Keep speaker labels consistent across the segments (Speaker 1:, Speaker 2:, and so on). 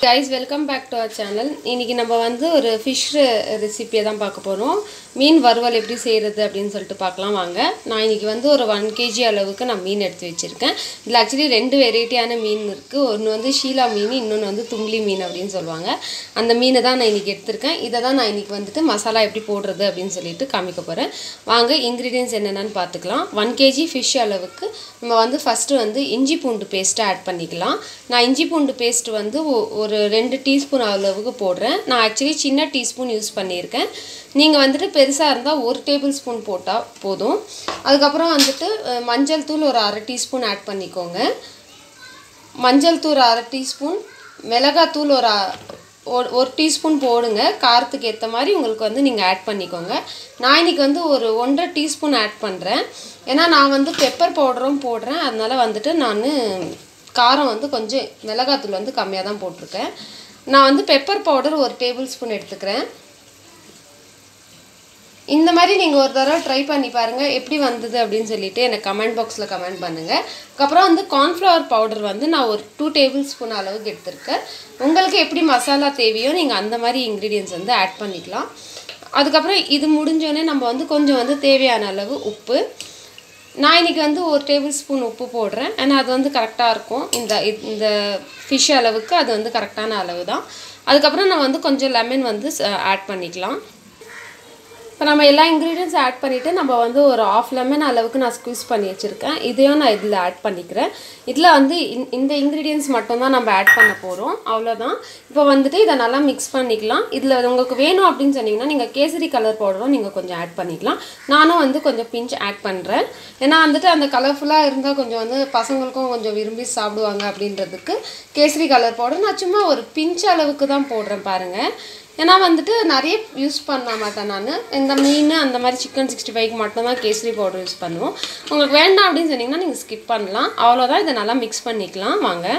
Speaker 1: guys welcome back to our channel இன்றைக்கி நம்ம வந்து ஒரு ஃபிஷ் ரெசிப்பியை தான் பார்க்க போகிறோம் மீன் வறுவல் எப்படி செய்கிறது அப்படின்னு சொல்லிட்டு பார்க்கலாம் வாங்க நான் இன்றைக்கி வந்து ஒரு ஒன் கேஜி அளவுக்கு நான் மீன் எடுத்து வச்சுருக்கேன் இதில் ஆக்சுவலி ரெண்டு வெரைட்டியான மீன் இருக்குது ஒன்று வந்து ஷீலா மீன் இன்னொன்று வந்து தும்லி மீன் அப்படின்னு சொல்லுவாங்க அந்த மீனை தான் நான் இன்றைக்கி எடுத்திருக்கேன் இதை தான் நான் இன்றைக்கி வந்துட்டு மசாலா எப்படி போடுறது அப்படின்னு சொல்லிட்டு காமிக்க போகிறேன் வாங்க இன்க்ரீடியன்ஸ் என்னென்னு பார்த்துக்கலாம் ஒன் கேஜி ஃபிஷ் அளவுக்கு நம்ம வந்து ஃபஸ்ட்டு வந்து இஞ்சி பூண்டு பேஸ்ட்டை ஆட் பண்ணிக்கலாம் நான் இஞ்சி பூண்டு பேஸ்ட் வந்து ஒ- ஒரு ரெண்டு டீஸ்பூன் அளவுக்கு போடுறேன் நான் ஆக்சுவலி சின்ன டீஸ்பூன் யூஸ் பண்ணியிருக்கேன் நீங்கள் வந்துட்டு பெருசாக இருந்தால் ஒரு டேபிள் ஸ்பூன் போட்டால் போதும் அதுக்கப்புறம் வந்துட்டு அஹ், மஞ்சள் தூள் ஒரு அரை டீஸ்பூன் ஆட் பண்ணிக்கோங்க மஞ்சள் தூள் அரை டீஸ்பூன் மிளகாத்தூள் ஒரு அ- ஒரு ஒரு டீஸ்பூன் போடுங்க காரத்துக்கு ஏற்ற மாதிரி உங்களுக்கு வந்து நீங்கள் ஆட் பண்ணிக்கோங்க நான் இன்னைக்கு வந்து ஒரு ஒன்றரை டீஸ்பூன் ஆட் பண்ணுறேன் ஏன்னா நான் வந்து பெப்பர் பவுடரும் போடுறேன் அதனால வந்துட்டு நான் காரம் வந்து கொஞ்சம் மிளகாத்தூள் வந்து கம்மியாக தான் போட்டிருக்கேன் நான் வந்து பெப்பர் பவுடர் ஒரு டேபிள் ஸ்பூன் எடுத்துக்கிறேன் இந்த மாதிரி நீங்கள் ஒரு தடவை ட்ரை பண்ணி பாருங்கள் எப்படி வந்தது அப்படின்னு சொல்லிட்டு எனக்கு கமெண்ட் பாக்ஸில் கமெண்ட் பண்ணுங்கள் அதுக்கப்புறம் வந்து கார்ன்ஃப்ளவர் பவுடர் வந்து நான் ஒரு டூ டேபிள் ஸ்பூன் அளவுக்கு எடுத்திருக்கேன் உங்களுக்கு எப்படி மசாலா தேவையோ நீங்கள் அந்த மாதிரி இன்க்ரீடியன்ஸ் வந்து ஆட் பண்ணிக்கலாம் அதுக்கப்புறம் இது முடிஞ்சோடனே நம்ம வந்து கொஞ்சம் வந்து தேவையான அளவு உப்பு நான் இன்னைக்கு வந்து ஒரு டேபிள் ஸ்பூன் உப்பு போடுறேன் ஏன்னா அது வந்து கரெக்டாக இருக்கும் இந்த இது- இந்த ஃபிஷ் அளவுக்கு அது வந்து கரெக்டான அளவு தான் அதுக்கப்புறம் நான் வந்து கொஞ்சம் லெமன் வந்து ஆட் பண்ணிக்கலாம் இப்போ நம்ம எல்லா இன்க்ரீடியன்ஸ் ஆட் பண்ணிவிட்டு நம்ம வந்து ஒரு ஆஃப் லெமன் அளவுக்கு நான் ஸ்க்வீஸ் பண்ணி வச்சுருக்கேன் இதையும் நான் இதில் ஆட் பண்ணிக்கிறேன் இதில் வந்து இந்- இந்த இன்க்ரீடியன்ஸ் மட்டும்தான் நம்ம ஆட் பண்ண போகிறோம் அவ்வளோதான் இப்போ வந்துட்டு இதை நல்லா மிக்ஸ் பண்ணிக்கலாம் இதில் உங்களுக்கு வேணும் அப்படின்னு சொன்னீங்கன்னா நீங்கள் கேசரி கலர் பவுடரும் நீங்கள் கொஞ்சம் ஆட் பண்ணிக்கலாம் நானும் வந்து கொஞ்சம் பிஞ்ச் ஆட் பண்ணுறேன் ஏன்னா வந்துட்டு அந்த கலர்ஃபுல்லாக இருந்தால் கொஞ்சம் வந்து பசங்களுக்கும் கொஞ்சம் விரும்பி சாப்பிடுவாங்க அப்படின்றதுக்கு கேசரி கலர் பவுடர் நான் சும்மா ஒரு பிஞ்ச் அளவுக்கு தான் போடுறேன் பாருங்கள் ஏன்னா வந்துட்டு நிறைய யூஸ் பண்ண மாட்டேன் நான் இந்த மீன் அந்த மாதிரி சிக்கன் சிக்ஸ்டி ஃபைவ்க்கு மட்டும்தான் கேசரி பவுடர் யூஸ் பண்ணுவோம் உங்களுக்கு வேண்டாம் அப்படின்னு சொன்னீங்கன்னா நீங்கள் ஸ்கிப் பண்ணலாம் அவ்வளோதான் இதை நல்லா மிக்ஸ் பண்ணிக்கலாம் வாங்க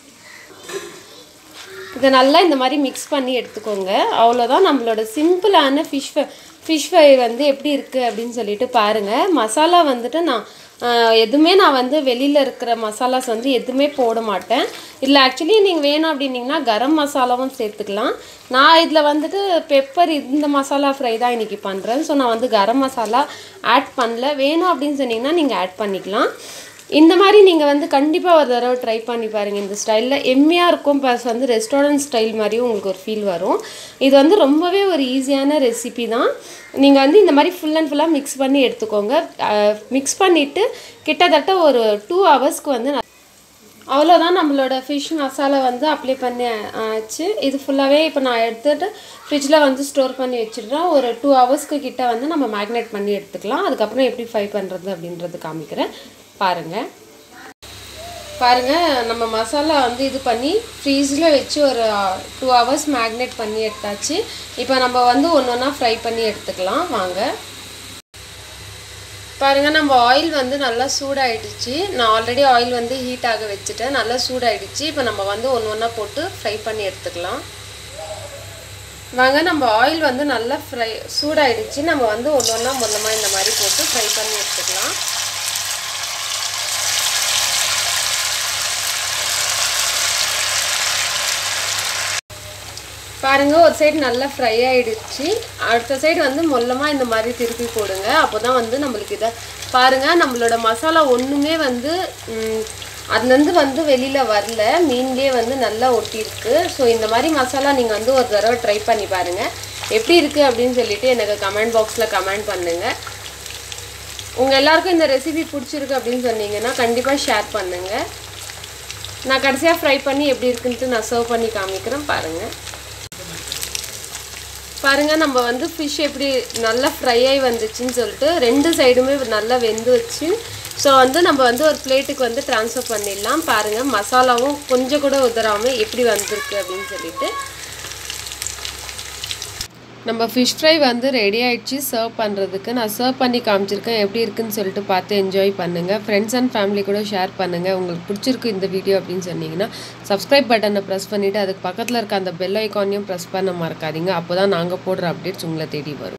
Speaker 1: இதை நல்லா இந்த மாதிரி மிக்ஸ் பண்ணி எடுத்துக்கோங்க அவ்வளோதான் நம்மளோட சிம்பிளான ஃபிஷ் ஃபிஷ் ஃப்ரை வந்து எப்படி இருக்குது அப்படின்னு சொல்லிட்டு பாருங்கள் மசாலா வந்துட்டு நான் ஆஹ், எதுவுமே நான் வந்து வெளியில் இருக்கிற மசாலாஸ் வந்து எதுவுமே போட மாட்டேன் இல்லை ஆக்சுவலி நீங்கள் வேணும் அப்படின்னீங்கன்னா கரம் மசாலாவும் சேர்த்துக்கலாம் நான் இதில் வந்துட்டு பெப்பர் இந்த மசாலா ஃப்ரை தான் இன்றைக்கி பண்ணுறேன் ஸோ நான் வந்து கரம் மசாலா ஆட் பண்ணல வேணும் அப்படின்னு சொன்னீங்கன்னா நீங்கள் ஆட் பண்ணிக்கலாம் இந்த மாதிரி நீங்கள் வந்து கண்டிப்பாக ஒரு தடவை ட்ரை பண்ணி பாருங்கள் இந்த ஸ்டைலில் எம்மியாக இருக்கும் ப்ளஸ் வந்து ரெஸ்டாரண்ட் ஸ்டைல் மாதிரியும் உங்களுக்கு ஒரு ஃபீல் வரும் இது வந்து ரொம்பவே ஒரு ஈஸியான ரெசிபி தான் நீங்கள் வந்து இந்த மாதிரி ஃபுல் அண்ட் ஃபுல்லாக மிக்ஸ் பண்ணி எடுத்துக்கோங்க மிக்ஸ் பண்ணிவிட்டு கிட்டத்தட்ட ஒரு டூ ஹவர்ஸ்க்கு வந்து ந- அவ்வளோதான் நம்மளோட ஃபிஷ் மசாலா வந்து அப்ளை பண்ணி ஆச்சு இது ஃபுல்லாகவே இப்போ நான் எடுத்துகிட்டு ஃப்ரிட்ஜில் வந்து ஸ்டோர் பண்ணி வச்சிடுறேன் ஒரு டூ ஹவர்ஸ்க்கு கிட்ட வந்து நம்ம மேக்னேட் பண்ணி எடுத்துக்கலாம் அதுக்கப்புறம் எப்படி ஃப்ரை பண்ணுறது அப்படின்றது காமிக்கிறேன் பாருங்கள் பாருங்கள் நம்ம மசாலா வந்து இது பண்ணி ஃப்ரீஸில் வச்சு ஒரு டூ ஹவர்ஸ் மேக்னேட் பண்ணி எடுத்தாச்சு இப்போ நம்ம வந்து ஒன்று ஒன்றா ஃப்ரை பண்ணி எடுத்துக்கலாம் வாங்க பாருங்க நம்ம ஆயில் வந்து நல்லா சூடாயிடுச்சு நான் ஆல்ரெடி ஆயில் வந்து ஹீட் ஆக வச்சுட்டேன் நல்லா சூடாயிடுச்சு இப்போ நம்ம வந்து ஒன்று ஒன்றா போட்டு ஃப்ரை பண்ணி எடுத்துக்கலாம் வாங்க நம்ம ஆயில் வந்து நல்லா ஃப்ரை சூடாயிடுச்சு நம்ம வந்து ஒன்று ஒன்றா மொத்தமாக இந்த மாதிரி போட்டு ஃப்ரை பண்ணி எடுத்துக்கலாம் பாருங்க ஒரு சைடு நல்லா ஃப்ரை ஆயிடுச்சு அடுத்த சைடு வந்து மொல்லமாக இந்த மாதிரி திருப்பி போடுங்க அப்போ தான் வந்து நம்மளுக்கு இதை பாருங்க நம்மளோட மசாலா ஒன்றுமே வந்து ம், அதுலேருந்து வந்து வெளியில் வரல மீன்லேயே வந்து நல்லா ஒட்டியிருக்கு ஸோ இந்த மாதிரி மசாலா நீங்கள் வந்து ஒரு தடவை ட்ரை பண்ணி பாருங்கள் எப்படி இருக்குது அப்படின்னு சொல்லிட்டு எனக்கு கமெண்ட் பாக்ஸில் கமெண்ட் பண்ணுங்கள் உங்கள் எல்லாருக்கும் இந்த ரெசிபி பிடிச்சிருக்கு அப்படின்னு சொன்னீங்கன்னா கண்டிப்பாக ஷேர் பண்ணுங்கள் நான் கடைசியாக ஃப்ரை பண்ணி எப்படி இருக்குன்ட்டு நான் சர்வ் பண்ணி காமிக்கிறேன் பாருங்கள் பாருங்க நம்ம வந்து ஃபிஷ் எப்படி நல்லா ஃப்ரை ஆகி வந்துச்சுன்னு சொல்லிட்டு ரெண்டு சைடுமே நல்லா வெந்து வச்சு ஸோ வந்து நம்ம வந்து ஒரு பிளேட்டுக்கு வந்து ட்ரான்ஸ்ஃபர் பண்ணிடலாம் பாருங்க மசாலாவும் கொஞ்சம் கூட உதறாமல் எப்படி வந்திருக்கு அப்படின்னு சொல்லிட்டு நம்ம ஃபிஷ் ஃப்ரை வந்து ரெடி ஆயிடுச்சு சர்வ் பண்ணுறதுக்கு நான் சர்வ் பண்ணி காமிச்சிருக்கேன் எப்படி இருக்குன்னு சொல்லிட்டு பார்த்து என்ஜாய் பண்ணுங்கள் ஃப்ரெண்ட்ஸ் அண்ட் ஃபேமிலி கூட ஷேர் பண்ணுங்கள் உங்களுக்கு பிடிச்சிருக்கு இந்த வீடியோ அப்படின்னு சொன்னீங்கன்னா சப்ஸ்கிரைப் பட்டனை ப்ரெஸ் பண்ணிவிட்டு அதுக்கு பக்கத்தில் இருக்க அந்த பெல் ஐக்கானையும் ப்ரெஸ் பண்ண மறக்காதீங்க அப்போ தான் நாங்கள் போடுற அப்டேட்ஸ் உங்களை தேடி வரும்